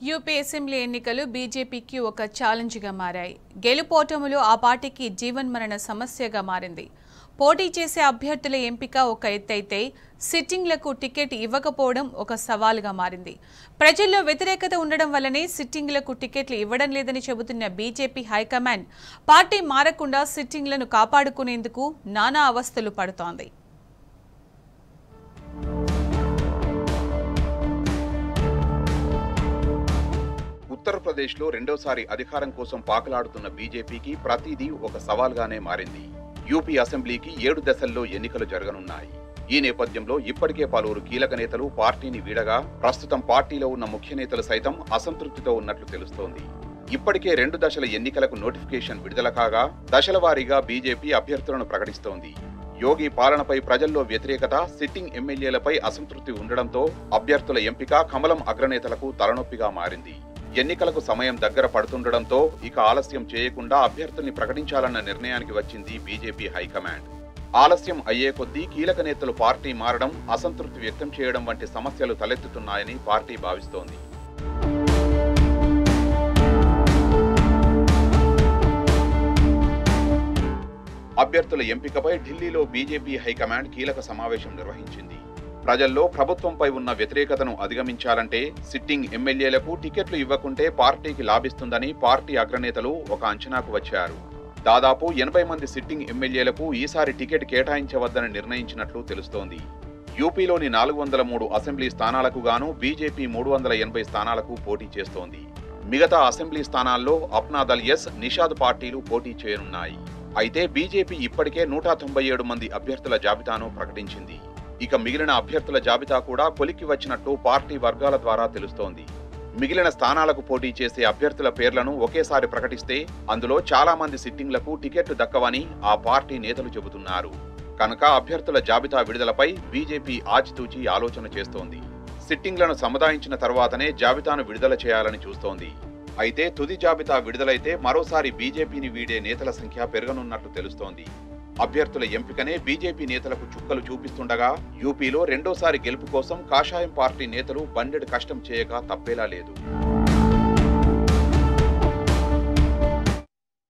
UP assembly ఎన్నికలు బీజేపీకి ఒక ఛాలెంజ్గా మారాయి గెలుపోటములు ఆ పార్టీకి జీవన్మరణ సమస్యగా మారింది పోటీ చేసే అభ్యర్థుల ఎంపిక ఒక ఎత్తైతే సిట్టింగ్లకు టికెట్ ఇవ్వకపోవడం ఒక సవాలుగా మారింది ప్రజల్లో వ్యతిరేకత ఉండడం వల్లనే సిట్టింగ్లకు టికెట్లు ఇవ్వడం లేదని చెబుతున్న బీజేపీ హైకమాండ్ పార్టీ మారకుండా సిట్టింగ్లను కాపాడుకునేందుకు నానా అవస్థలు పడుతోంది ఉత్తరప్రదేశ్లో రెండోసారి అధికారం కోసం పాకులాడుతున్న బీజేపీకి ప్రతిదీ ఒక సవాల్గానే మారింది యూపీ అసెంబ్లీకి ఏడు దశల్లో ఎన్నికలు జరగనున్నాయి ఈ నేపథ్యంలో ఇప్పటికే పలువురు కీలక నేతలు పార్టీని వీడగా ప్రస్తుతం పార్టీలో ఉన్న ముఖ్య నేతలు సైతం అసంతృప్తితో ఉన్నట్లు తెలుస్తోంది ఇప్పటికే రెండు దశల ఎన్నికలకు నోటిఫికేషన్ విడుదల కాగా దశల వారీగా బీజేపీ అభ్యర్థులను ప్రకటిస్తోంది యోగి పాలనపై ప్రజల్లో వ్యతిరేకత సిట్టింగ్ ఎమ్మెల్యేలపై అసంతృప్తి ఉండడంతో అభ్యర్థుల ఎంపిక కమలం అగ్రనేతలకు తలనొప్పిగా మారింది ఎన్నికలకు సమయం దగ్గర పడుతుండటంతో ఇక ఆలస్యం చేయకుండా అభ్యర్థుల్ని ప్రకటించాలన్న నిర్ణయానికి వచ్చింది బీజేపీ హైకమాండ్ ఆలస్యం అయ్యే కొద్దీ కీలక నేతలు పార్టీ మారడం అసంతృప్తి వ్యక్తం చేయడం వంటి సమస్యలు తలెత్తుతున్నాయని పార్టీ భావిస్తోంది అభ్యర్థుల ఎంపికపై ఢిల్లీలో బీజేపీ హైకమాండ్ కీలక సమావేశం నిర్వహించింది ప్రజల్లో ప్రభుత్వంపై ఉన్న వ్యతిరేకతను అధిగమించాలంటే సిట్టింగ్ ఎమ్మెల్యేలకు టికెట్లు ఇవ్వకుంటే పార్టీకి లాభిస్తుందని పార్టీ అగ్రనేతలు ఒక అంచనాకు వచ్చారు దాదాపు ఎనభై మంది సిట్టింగ్ ఎమ్మెల్యేలకు ఈసారి టికెట్ కేటాయించవద్దని నిర్ణయించినట్లు తెలుస్తోంది యూపీలోని నాలుగు వందల మూడు అసెంబ్లీ స్థానాలకు గాను బీజేపీ మూడు వందల ఎనభై స్థానాలకు పోటీ చేస్తోంది మిగతా అసెంబ్లీ స్థానాల్లో అప్నాదల్ ఎస్ నిషాద్ పార్టీలు పోటీ చేయనున్నాయి అయితే బీజేపీ ఇప్పటికే నూట తొంభై ఏడు మంది అభ్యర్థుల జాబితాను ప్రకటించింది ఇక మిగిలిన అభ్యర్థుల జాబితా కూడా కొలిక్కి వచ్చినట్టు పార్టీ వర్గాల ద్వారా తెలుస్తోంది మిగిలిన స్థానాలకు పోటీ చేసే అభ్యర్థుల పేర్లను ఒకేసారి ప్రకటిస్తే అందులో చాలా మంది సిట్టింగ్లకు టికెట్లు దక్కవని ఆ పార్టీ నేతలు చెబుతున్నారు కనుక అభ్యర్థుల జాబితా విడుదలపై బీజేపీ ఆచితూచి ఆలోచన చేస్తోంది సిట్టింగ్లను సముదాయించిన తర్వాతనే జాబితాను విడుదల చేయాలని చూస్తోంది అయితే తుది జాబితా విడుదలైతే మరోసారి బీజేపీని వీడే నేతల సంఖ్య పెరగనున్నట్టు తెలుస్తోంది అభ్యర్థుల ఎంపికనే బీజేపీ నేతలకు చుక్కలు చూపిస్తుండగా యూపీలో రెండోసారి గెలుపు కోసం కాషాయం పార్టీ నేతలు బండెడు కష్టం చేయక తప్పేలా లేదు